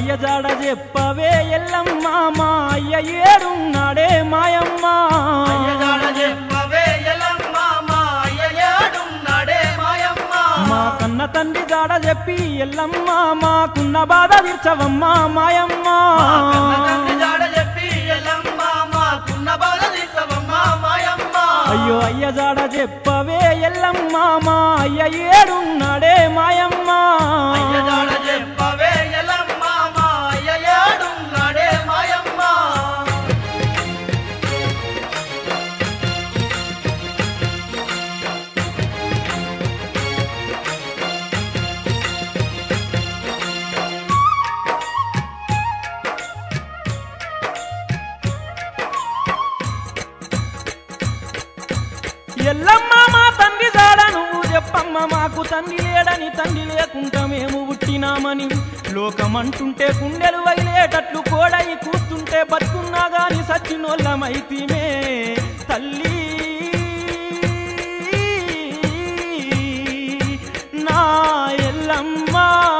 అయ్య జాడ చెప్పవే ఎల్లమ్మ మా అయ్య ఏడున్నాడే మాయమ్మ అయ్యగాడ చెప్పవే ఎల్లమ్మ మా అయ్యయాడున్నాడే మాయమ్మ మా కన్న తండ్రి జాడ చెప్పి ఎల్లమ్మ మాకున్న బాధ తీర్చవమ్మ మాయమ్మ మా కన్న తండ్రి జాడ చెప్పి ఎల్లమ్మ మాకున్న బాధ తీర్చవమ్మ మాయమ్మ అయ్యో అయ్య జాడ చెప్పవే ఎల్లమ్మ మా అయ్య ఏడున్నాడే మాయమ్మ అయ్యగాడ చెప్పవే ఎల్లమ్మ మా అయ్యయాడున్నాడే మాయమ్మ ఎల్లమ్మ మా తండ్రి జాడ నువ్వు చెప్పమ్మ మాకు తండ్రి లేడని తండ్రి లేకుండా మేము పుట్టినామని లోకమంటుంటే కుండెలు వదిలేటట్లు కోడయి కూస్తుంటే బతుకున్నా గాని సచ్చినోళ్ళమైతిమే తల్లి నా ఎల్లమ్మ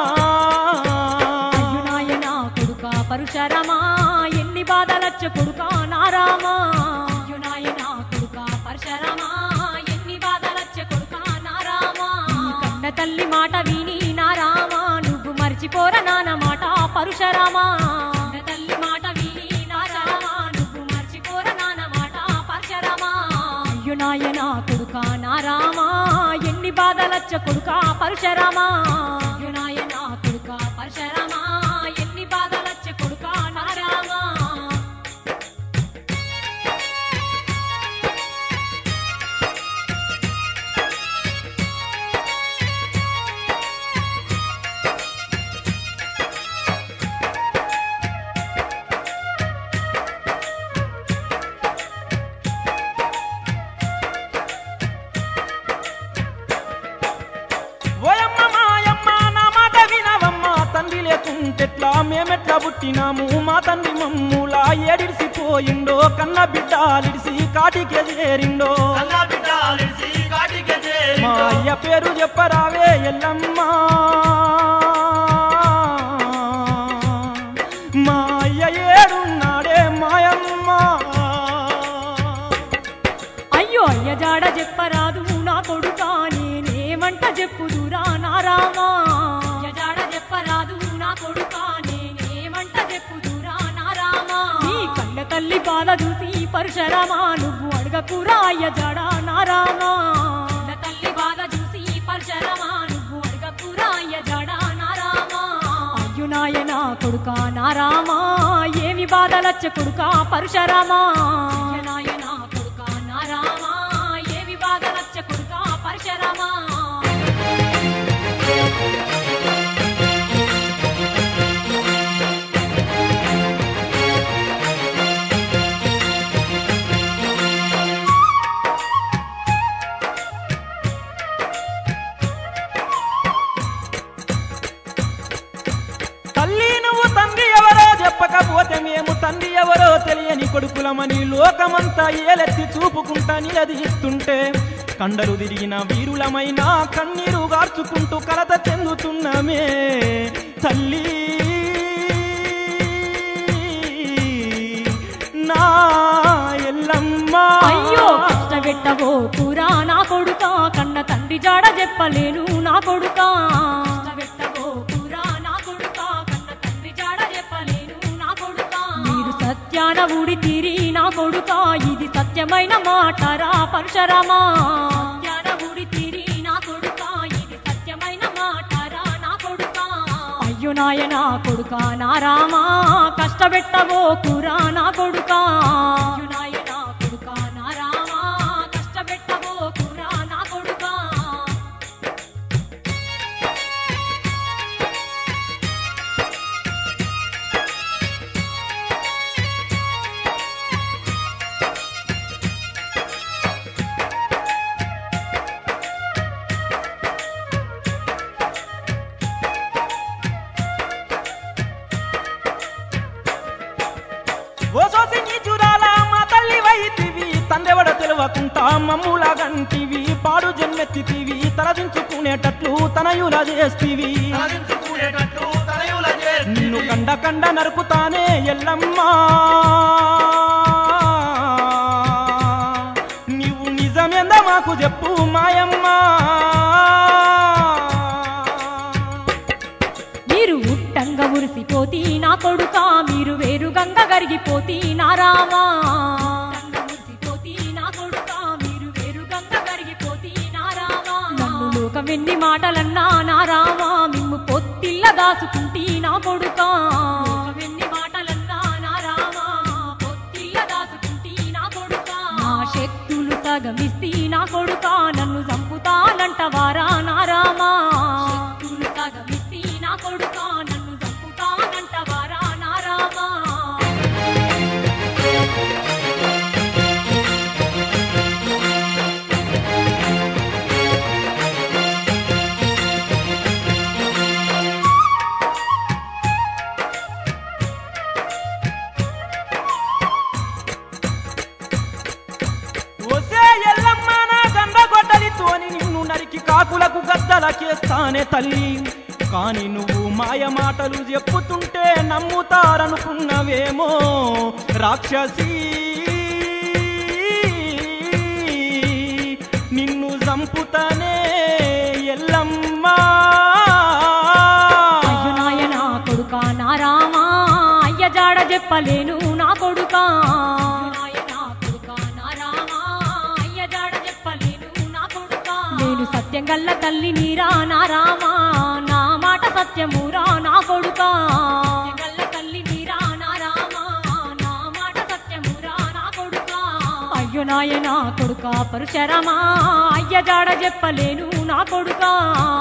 అయ్యునాయనా కొడుక పరుశరమా ఎన్ని బాధలచ్చ కొడుక నారామా అయ్యునాయనా కొడుక పరశరమా ఎన్ని బాధలచ్చ కొడుక నారామా కన్న తల్లి మాట విని నారామా నువ్వు మర్చిపోర నాన్న మాట పరుశరమా కన్న తల్లి మాట విని నారామా నువ్వు మర్చిపోర నాన్న మాట పరశరమా అయ్యునాయనా కొడుక నారామా ఎన్ని బాధలచ్చ కొడుక పరశరమా అయ్యునాయనా కొడుక పరశరమా ఎన్ని బాధలచ్చ కొడుక నారామా ఓయమ్మ మాయమ్మ నా మాట వినవమ్మ తండ్రి లేకుంటెట్లా మేమెట్లా పుట్టినాము మా తండ్రి మమ్ములా ఏడిసిపోయిండో కన్న బిడ్డాలిడిసి కాటికే చేరిండో కన్న బిడ్డాలిసి కాటికి మా చేరిందో అయ్య పేరు చెప్పరావే ఎల్లమ్మ మా అయ్య ఏడున్నాడే మాయమ్మ అయ్యో అయ్య జాడ చెప్పరాదు నా కొడుకా నేనేమంట చెప్పుదురా నారామా అయ్య జాడ చెప్పరాదు నా కొడుకా నేనేమంట చెప్పుదురా నారామా నీ కన్న తల్లి బాధ చూసి పరశరమా నువ్వు అడగకురా అయ్య జాడ నారామా కన్న తల్లి బాధ చూసి పరశరమా నువ్వు అడగకురా అయ్య జాడ నారామా అయ్యు నాయనా కొడుకా నారామా ఏమి బాధలచ్చ కొడుకా పరశరమా అయ్య నాయనా కొడుకా నారామా ఏమి బాధలచ్చ కొడుకా పరశరమా తల్లి నువ్వు తండ్రి ఎవరో చెప్పకపోతే మేము తండ్రి ఎవరో తెలియని కొడుకులమని లోకమంతా ఏలెత్తి చూపుకుంటా నిలదీస్తుంటే కండలు తిరిగిన వీరులమైన కన్నీరు గార్చుకుంటూ కలత చెందుతున్నామే తల్లి నా ఎల్లమ్మ అయ్యో కష్టపెట్టవో కూరా నా కొడుకా కన్న తండ్రి జాడ చెప్పలేను నా కొడుకా కష్టపెట్టవో కూరా నా కొడుకా కన్న తండ్రి జాడ చెప్పలేను నా కొడుకా మీరు సత్యాన ఊడి తీరి నా కొడుకా ఇది సత్యమైన మాటరా పరశరమా సత్యాన ఊడి తీరి నా కొడుకా ఇది సత్యమైన మాటరా నా కొడుకా అయ్యో నాయనా కొడుకా నా రామా కష్టపెట్టవో కూరా నా కొడుకా అయ్యో నాయనా కొడుకా నా రామా కష్టపెట్టవో కూరా నా కొడుకా ఓ సోసి నీ చూడాలా మా తల్లి వైతివి తండ్రెవడ తెలవకుంటా మమ్ములా గంటివి పాడు జన్మెత్తితివి తలదించుకునేటట్లు తనయులా చేస్తివి తలదించుకునేటట్టు తలయుల చేస్తివి. నిన్ను కండ కండ నరుకుతానే ఎల్లమ్మా నీవు నిజమేంద మాకు చెప్పు మాయమ్మా మీరు ఉట్టంగా ఉరిసిపోతి నా కొడుక మీరు వేరు గంగ గరిగిపోతి నా రామా ఉరిసిపోతి నా కొడుక మీరు వేరు గంగ గరిగిపోతి నా రామా నన్ను లోకం ఎన్ని మాటలన్నా నా రామా మిమ్ము పొత్తిల్ల దాసుకుంటి నా కొడుక ఎన్ని మాటలన్నా నా రామా పొత్తిల్ల దాసుకుంటి నా కొడుక నా శక్తులు సగమిస్తి నా కొడుక నన్ను చంపుతానంటవారా నా రామా శక్తులు సగమిస్తి నా కొడుక నన్ను చంపుతానంటవారా నా రామా ఒసే ఎల్లమ్మ నా గండ గొడ్డలితోని నిన్ను నరికి కాకులకు గద్దలకేస్తానే తల్లి కాని నువ్వు మాయ మాటలు చెప్పుతుంటే నమ్ముతారనుకున్నవేమో రాక్షసి నిన్ను చంపుతానే ఎల్లమ్మా అయ్యో నాయనా కొడుకా నా రామా అయ్య జాడ చెప్పలేను నా కొడుకా నేను సత్యం గల్ల తల్లి నీరా నా రామా నా మాట సత్యమురా నా కొడుకా గల్ల తల్లి నీరా నా రామా నా మాట సత్యమురా నా కొడుకా అయ్యో నాయనా కొడుకా పరుశరమా అయ్య జాడ చెప్పలేను నా కొడుకా